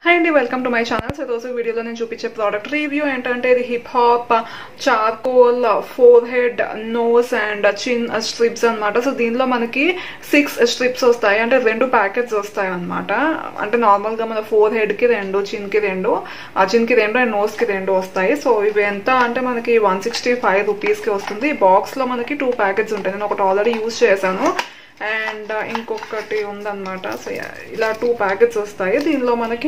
hi అండి welcome to my channel so రోజు వీడియోలో నేను చూపించే ప్రోడక్ట్ రివ్యూ ఏంటంటే ఇది hip hop charcoal forehead nose and chin strips అనమాట సో దీనిలో మనకి సిక్స్ స్ట్రిప్స్ వస్తాయి అంటే రెండు ప్యాకెట్స్ వస్తాయి అనమాట అంటే నార్మల్గా మన ఫోర్ హెడ్కి రెండు చిన్కి రెండు ఆ చిన్కి రెండు అండ్ నోస్కి రెండు వస్తాయి సో ఇవి ఎంత అంటే మనకి వన్ సిక్స్టీ ఫైవ్ రూపీస్కి వస్తుంది బాక్స్లో మనకి టూ ప్యాకెట్స్ ఉంటాయి నేను ఒకటి ఆల్రెడీ యూజ్ చేశాను అండ్ ఇంకొకటి ఉందన్నమాట సో ఇలా టూ ప్యాకెట్స్ వస్తాయి దీనిలో మనకి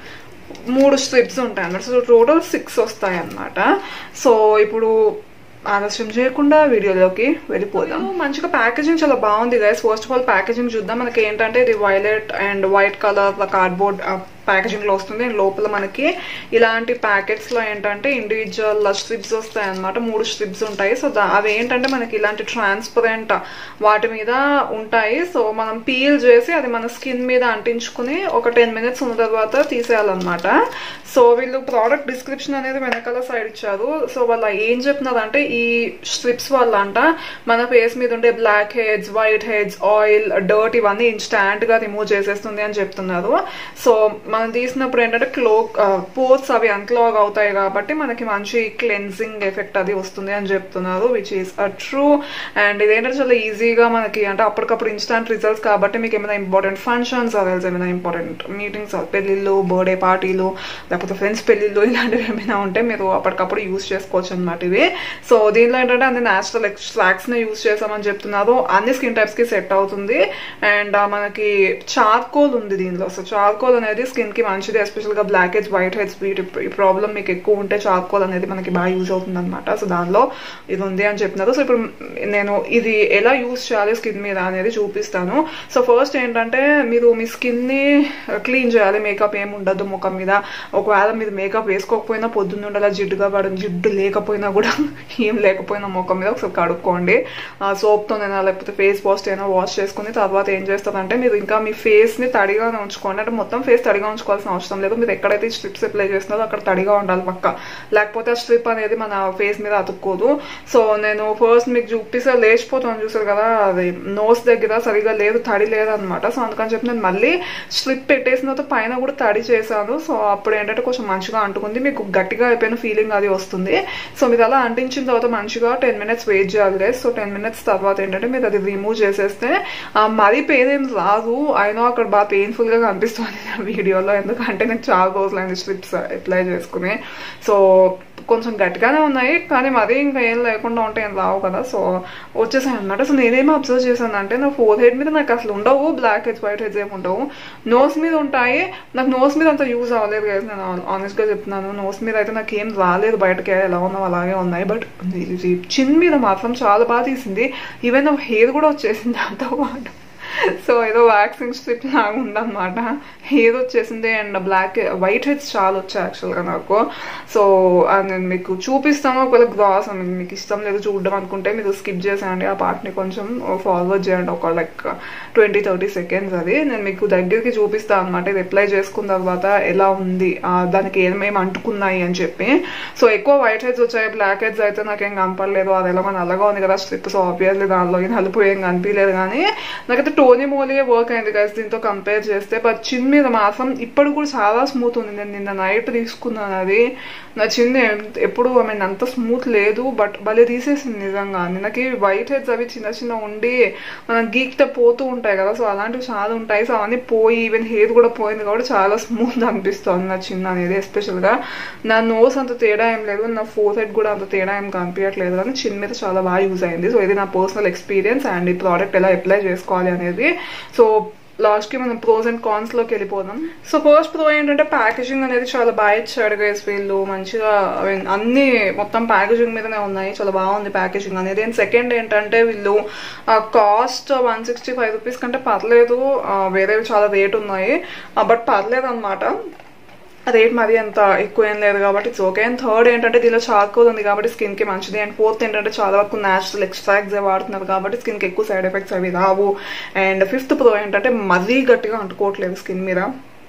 మూడు స్ట్రిప్స్ ఉంటాయి అన్నమాట సో టోటల్ సిక్స్ వస్తాయి అన్నమాట సో ఇప్పుడు ఆలస్యం చేయకుండా వీడియోలోకి వెళ్ళిపోదాం మంచిగా ప్యాకేజింగ్ చాలా బాగుంది guys first of all packaging చూద్దాం మనకి ఏంటంటే ఇది violet and white colour cardboard packaging లో వస్తుంది లోపల మనకి ఇలాంటి ప్యాకెట్స్ లో ఏంటంటే ఇండివిజువల్ స్ట్రిప్స్ వస్తాయి అనమాట మూడు స్ట్రిప్స్ ఉంటాయి సో అవి ఏంటంటే మనకి ఇలాంటి ట్రాన్స్పరెంట్ వాటి మీద ఉంటాయి సో మనం పీల్ చేసి అది మన స్కిన్ మీద అంటించుకుని ఒక టెన్ మినిట్స్ ఉన్న తర్వాత తీసేయాలన్నమాట సో వీళ్ళు ప్రోడక్ట్ డిస్క్రిప్షన్ అనేది వెనకాల సైడ్ ఇచ్చారు సో వాళ్ళు ఏం చెప్తున్నారంటే ఈ స్ట్రిప్స్ వల్ల అంట మన ఫేస్ మీద ఉండే blackheads whiteheads oil dirt ఇవన్నీ ఇన్స్టాంట్ గా రిమూవ్ చేసేస్తుంది అని చెప్తున్నారు సో మనం తీసినప్పుడు ఏంటంటే క్లో పోర్స్ అవి అన్క్లాగ్ అవుతాయి కాబట్టి మనకి మంచి క్లెన్సింగ్ ఎఫెక్ట్ అది వస్తుంది అని చెప్తున్నారు which is a true and ఇదేంటంటే చాలా ఈజీగా మనకి అంటే అప్పటికప్పుడు ఇన్స్టాంట్ రిజల్ట్స్ కాబట్టి మీకు ఏమైనా ఇంపార్టెంట్ ఫంక్షన్స్ అవేల్స్ ఏమైనా ఇంపార్టెంట్ మీటింగ్స్ పెళ్ళిళ్ళు బర్త్డే పార్టీలు లేకపోతే ఫ్రెండ్స్ పెళ్ళిళ్ళు ఇలాంటివి ఏమైనా ఉంటే మీరు అప్పటికప్పుడు యూస్ చేసుకోవచ్చు అనమాట ఇవి సో దీనిలో ఏంటంటే అన్ని న్యాచురల్ ఎక్స్ట్రాక్ట్స్ ని యూస్ చేసామని చెప్తున్నారు అన్ని స్కిన్ టైప్స్ కి సెట్ అవుతుంది అండ్ మనకి చార్కోల్ ఉంది దీనిలో సో చార్కోల్ అనేది స్కిన్ కి మంచిది ఎస్పెషల్ గా బ్లాక్ హెడ్స్ వైట్ హెడ్స్ వీటి ఈ ప్రాబ్లం మీకు ఎక్కువ ఉంటే చార్కోల్ అనేది మనకి బాగా యూజ్ అవుతుంది అనమాట సో దానిలో ఇది ఉంది అని చెప్తున్నారు సో ఇప్పుడు నేను ఇది ఎలా యూజ్ చేయాలి స్కిన్ మీద అనేది చూపిస్తాను సో ఫస్ట్ ఏంటంటే మీరు మీ స్కిన్ ని క్లీన్ చేయాలి మేకప్ ఏమి ఉండదు ముఖం మీద ఒకవేళ మీరు మేకప్ వేసుకోకపోయినా పొద్దున్న ఉండాలి జిడ్డుగా పడదు జిడ్డు లేకపోయినా కూడా ఏం లేకపోయినా ముఖం మీద ఒకసారి కడుక్కోండి సోప్తోనైనా లేకపోతే ఫేస్ వాష్ అయినా వాష్ చేసుకుని తర్వాత ఏం చేస్తారంటే మీరు ఇంకా మీ ఫేస్ ని తడిగానే ఉంచుకోండి అంటే మొత్తం ఫేస్ తడిగా ఉంచుకోవాల్సిన అవసరం లేదు మీరు ఎక్కడైతే స్ట్రిప్స్ అప్లై చేస్తున్నారో అక్కడ తడిగా ఉండాలి పక్క లేకపోతే ఆ స్ట్రిప్ అనేది మన ఫేస్ మీద అతుక్కోదు సో నేను ఫస్ట్ మీకు చూపిస్తే లేచిపోతాను చూసారు కదా అది నోస్ దగ్గర సరిగా లేదు తడి లేదనమాట సో అందుకని చెప్పి నేను మళ్ళీ స్ట్రిప్ పెట్టేసిన తర్వాత పైన కూడా తడి చేశాను సో అప్పుడు ఏంటంటే కొంచెం మంచిగా అంటుకుంది మీకు గట్టిగా అయిపోయిన ఫీలింగ్ అది వస్తుంది సో మీరు అలా అంటించిన తర్వాత మంచిగా టెన్ మినిట్స్ వెయిట్ చేయాలి గైస్ సో టెన్ మినిట్స్ తర్వాత ఏంటంటే మీరు అది రిమూవ్ చేసేస్తే మరీ పెయిన్ ఏం రాదు అయినా అక్కడ బాగా పెయిన్ఫుల్ గా కనిపిస్తుంది నా వీడియోలో ఎందుకంటే నేను చాలా రోజులైంది స్ట్రిప్స్ అప్లై చేసుకుని సో కొంచెం గట్టిగానే ఉన్నాయి కానీ మరీ ఇంకా ఏం లేకుండా ఉంటే ఏం రావు కదా సో వచ్చేసాయి అనమాట సో నేనేమో అబ్జర్వ్ చేశాను అంటే నా ఫోర్ హెడ్ మీద నాకు అసలు ఉండవు బ్లాక్ హెడ్స్ వైట్ హెడ్స్ ఏమి ఉండవు నోస్ మీద ఉంటాయి నాకు నోస్ మీద అంత యూజ్ అవ్వలేదు కదా నేను ఆనెస్ట్గా చెప్తున్నాను నోస్ మీద అయితే నాకు ఏం రాలేదు బయటకి ఎలా ఉన్నావు అలాగే ఉన్నాయి బట్ చిన్ మీద మాత్రం చాలా బాగా తీసింది ఈవెన్ నా హెయిర్ కూడా వచ్చేసింది దాంతో పాటు సో ఏదో వ్యాక్సింగ్ స్ట్రిప్ లాగా ఉందన్నమాట హెయిర్ వచ్చేసింది అండ్ బ్లాక్ వైట్ హెడ్స్ చాలా వచ్చాయి యాక్చువల్గా నాకు సో నేను మీకు చూపిస్తాను ఒకవేళ గ్రాస్ మీకు ఇష్టం లేదు చూడడం అనుకుంటే మీరు స్కిప్ చేసేయండి ఆ పార్ట్ని కొంచెం ఫార్వర్డ్ చేయండి ఒక లైక్ ట్వంటీ థర్టీ సెకండ్స్ అది నేను మీకు దగ్గరికి చూపిస్తాను అనమాట ఇది అప్లై చేసుకున్న తర్వాత ఎలా ఉంది దానికి ఏమేమి అంటుకున్నాయి అని చెప్పి సో ఎక్కువ వైట్ హెడ్స్ వచ్చాయి బ్లాక్ హెడ్స్ అయితే నాకేం కనపడలేదు అది ఎలా నల్లగా ఉంది కదా స్ట్రిప్ సో ఆబ్వియస్లీ దానిలో నలుపు ఏం కనిపించలేదు కానీ నాకైతే టోనీ మోలియే వర్క్ అయింది కదా దీంతో కంపేర్ చేస్తే బట్ చిన్ మీద మాత్రం ఇప్పుడు కూడా చాలా స్మూత్ ఉంది నేను నిన్న నైట్ తీసుకున్నాను అది నా చిన్న ఎప్పుడు ఐ మీన్ అంత స్మూత్ లేదు బట్ భలే తీసేసింది నిజంగా నిన్నకి వైట్ హెడ్స్ అవి చిన్న చిన్న ఉండి మనం గీక్తే పోతూ ఉంటాయి కదా సో అలాంటివి చాలా ఉంటాయి సో అవన్నీ పోయి ఈవెన్ హెయిర్ కూడా పోయింది కాబట్టి చాలా స్మూత్ అనిపిస్తుంది నా చిన్న అనేది ఎస్పెషల్గా నా నోస్ అంత తేడా ఏం లేదు నా ఫోర్ హెడ్ కూడా అంత తేడా ఏం కనిపించట్లేదు కానీ చిన్న మీద చాలా బాగా యూజ్ అయింది సో ఇది నా పర్సనల్ ఎక్స్పీరియన్స్ అండ్ ఈ ప్రోడక్ట్ ఎలా అప్లై చేసుకోవాలి అనేది సో లాస్ట్కి మనం ప్రోస్ అండ్ కాన్స్ లోకి వెళ్ళిపోదాం సో ఫస్ట్ ప్రో ఏంటంటే ప్యాకేజింగ్ అనేది చాలా బాగా ఇచ్చాడు గైస్ వీళ్ళు మంచిగా అన్ని మొత్తం ప్యాకేజింగ్ మీదనే ఉన్నాయి చాలా బాగుంది ప్యాకేజింగ్ అనేది అండ్ సెకండ్ ఏంటంటే వీళ్ళు cost one sixty five rupees కంటే పర్లేదు వేరేవి చాలా రేట్ ఉన్నాయి బట్ పర్లేదు అనమాట రేట్ మరి అంత ఎక్కువ ఏం లేదు కాబట్టి ఇట్స్ ఓకే అండ్ థర్డ్ ఏంటంటే దీనిలో చార్కోల్ ఉంది కాబట్టి స్కిన్ కి మంచిది అండ్ ఫోర్త్ ఏంటంటే చాలా వరకు న్యాచురల్ ఎక్స్ట్రాక్ట్స్ వాడుతున్నారు కాబట్టి స్కిన్ కి ఎక్కువ సైడ్ ఎఫెక్ట్స్ అవి రావు అండ్ ఫిఫ్త్ ప్రో ఏంటంటే మరీ గట్టిగా అంటుకోవట్లేదు స్కిన్ మీద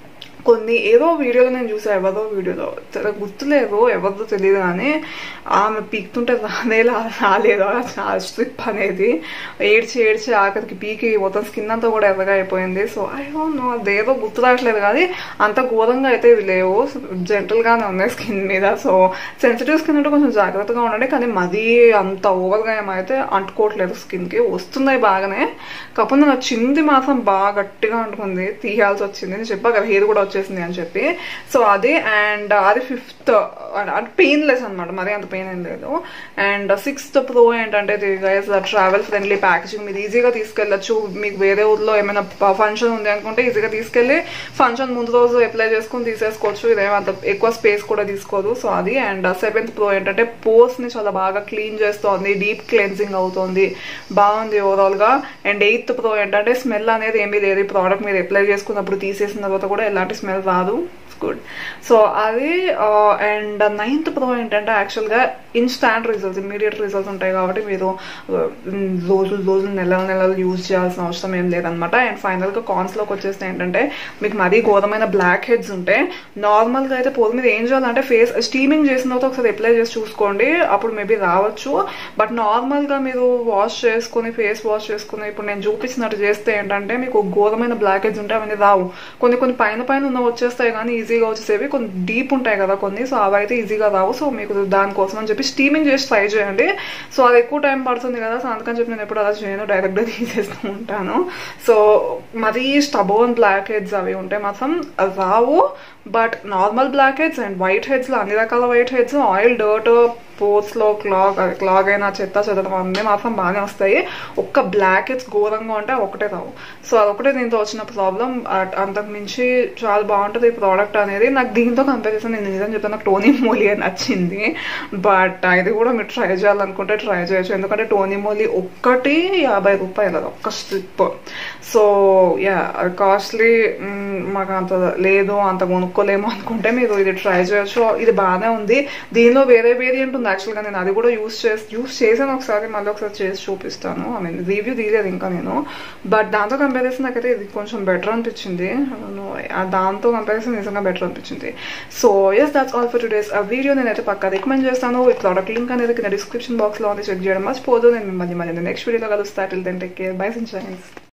కొన్ని ఏదో వీడియోలో నేను చూసా ఎవరో వీడియోలో తెగ గుర్తులేదు ఎవరిదో తెలియదు కానీ ఆమె పీకుతుంటే రానే రా- రాలేదు ఆ స్ట్రిప్ అనేది ఏడ్చి ఏడ్చి ఆఖరికి పీకి మొత్తం స్కిన్ అంతా కూడా ఎర్రగా అయిపోయింది సో ఐ డోంట్ నో అదేదో గుర్తు రావట్లేదు కానీ అంత ఘోరంగా అయితే ఇవి లేవు జెంటల్గానే ఉన్నాయి స్కిన్ మీద సో సెన్సిటివ్ స్కిన్ అంటే కొంచెం జాగ్రత్తగా ఉండండి కానీ మరీ అంత ఓవర్గా ఏమైతే అంటుకోవట్లేదు స్కిన్కి వస్తున్నాయి బాగానే కాకపోతే నా చింది మాత్రం బాగా గట్టిగా అంటుకుంది తీయాల్సి వచ్చింది నేను చెప్పా కదా హెయిర్ కూడా వచ్చేసింది అని చెప్పి సో అది అండ్ అది ఫిఫ్త్ అంటే పెయిన్లెస్ అనమాట మరి అంత పెయిన్ ఏం లేదు అండ్ సిక్స్త్ ప్రో ఏంటంటే గైస్ ట్రావెల్ ఫ్రెండ్లీ ప్యాకేజింగ్ మీరు ఈజీగా తీసుకెళ్ళచ్చు మీకు వేరే ఊర్లో ఏమైనా ఫంక్షన్ ఉంది అనుకుంటే ఈజీగా తీసుకెళ్ళి ఫంక్షన్ ముందు రోజు అప్లై చేసుకుని తీసేసుకోవచ్చు ఇదేమో అంత ఎక్కువ స్పేస్ కూడా తీసుకోదు సో అది అండ్ సెవెంత్ ప్రో ఏంటంటే పోర్స్ ని చాలా బాగా క్లీన్ చేస్తోంది డీప్ క్లెన్సింగ్ అవుతుంది బాగుంది ఓవరాల్ గా అండ్ ఎయిత్ ప్రో ఏంటంటే స్మెల్ అనేది ఏమీ లేదు ఈ ప్రోడక్ట్ మీరు అప్లై చేసుకున్నప్పుడు తీసేసిన తర్వాత కూడా ఎలాంటి స్మెల్ రాదు గుడ్ సో అది అండ్ నైన్త్ ప్రో ఏంటంటే యాక్చువల్గా ఇన్స్టాంట్ రిజల్ట్స్ ఇమీడియట్ రిజల్ట్స్ ఉంటాయి కాబట్టి మీరు uh, రోజులు రోజులు నెలలు నెలలు యూజ్ చేయాల్సిన అవసరం ఏం లేదనమాట అండ్ ఫైనల్గా కాన్స్లోకి వచ్చేస్తే ఏంటంటే మీకు మరీ ఘోరమైన బ్లాక్ హెడ్స్ ఉంటే నార్మల్గా అయితే పోదు మీరు ఏం చేయాలంటే ఫేస్ స్టీమింగ్ చేసిన తర్వాత ఒకసారి అప్లై చేసి చూసుకోండి అప్పుడు మేబీ రావచ్చు బట్ నార్మల్గా మీరు వాష్ చేసుకుని ఫేస్ వాష్ చేసుకుని ఇప్పుడు నేను చూపించినట్టు చేస్తే ఏంటంటే మీకు ఘోరమైన బ్లాక్ హెడ్స్ ఉంటే అవన్నీ రావు కొన్ని కొన్ని పైన పైన ఉన్న వచ్చేస్తాయి కానీ ఈజీగా వచ్చేసేవి కొన్ని డీప్ ఉంటాయి కదా కొన్ని సో అవి అయితే ఈజీగా రావు సో మీకు దానికోసం అని చెప్పి స్టీమింగ్ చేసి ట్రై చేయండి సో అది ఎక్కువ టైం పడుతుంది కదా సో అందుకని చెప్పి నేను ఎప్పుడు అలా చేయను డైరెక్ట్గా తీసేస్తూ ఉంటాను సో మరీ స్టబోన్ బ్లాక్ హెడ్స్ అవి ఉంటే మాత్రం రావు but normal blackheads and white హెడ్స్లో అన్ని రకాల వైట్ హెడ్స్ ఆయిల్ డర్ట్ పోర్ట్స్లో క్లాగ్ క్లాగ్ అయినా చెత్త చెదడం అన్నీ మాత్రం బాగానే వస్తాయి ఒక్క బ్లాక్ హెడ్స్ ఘోరంగా ఉంటే ఒకటే రావు సో అదొకటే దీంతో వచ్చిన ప్రాబ్లం అంతకు మించి చాలా బాగుంటుంది ఈ ప్రోడక్ట్ అనేది నాకు దీంతో కంపేర్ చేస్తే నేను నిజం చెప్తాను నాకు టోనీ మోలీ అని నచ్చింది బట్ ఇది కూడా మీరు ట్రై చేయాలనుకుంటే ట్రై చేయొచ్చు ఎందుకంటే టోనీ మోలీ ఒక్కటి యాభై రూపాయలు అది ఒక్క స్ట్రిప్ సో యా కాస్ట్లీ మాకు అంత లేదు అంత కొనుక్కోలేము అనుకుంటే మీరు ఇది ట్రై చేయొచ్చు ఇది బాగానే ఉంది దీనిలో వేరే వేరియంట్ ఉంది యాక్చువల్గా నేను అది కూడా యూస్ చేసి యూస్ చేసాను ఒకసారి మళ్ళీ ఒకసారి చేసి చూపిస్తాను ఐ మీన్ రివ్యూ తీయలేదు ఇంకా నేను బట్ దాంతో కంపేర్ చేస్తే నాకైతే ఇది కొంచెం బెటర్ అనిపించింది I don't know, ఆ దాంతో కంపేర్ చేస్తే నిజంగా బెటర్ అనిపించింది so yes that's all for today's ఆ వీడియో నేనైతే పక్కా రికమెండ్ చేస్తాను ఈ ప్రోడక్ట్ లింక్ అనేది కింద డిస్క్రిప్షన్ బాక్స్లో ఉంది చెక్ చేయడం మర్చిపోదు నేను మిమ్మల్ని మళ్ళీ నెక్స్ట్ వీడియోలో కలుస్తా till then take care bye since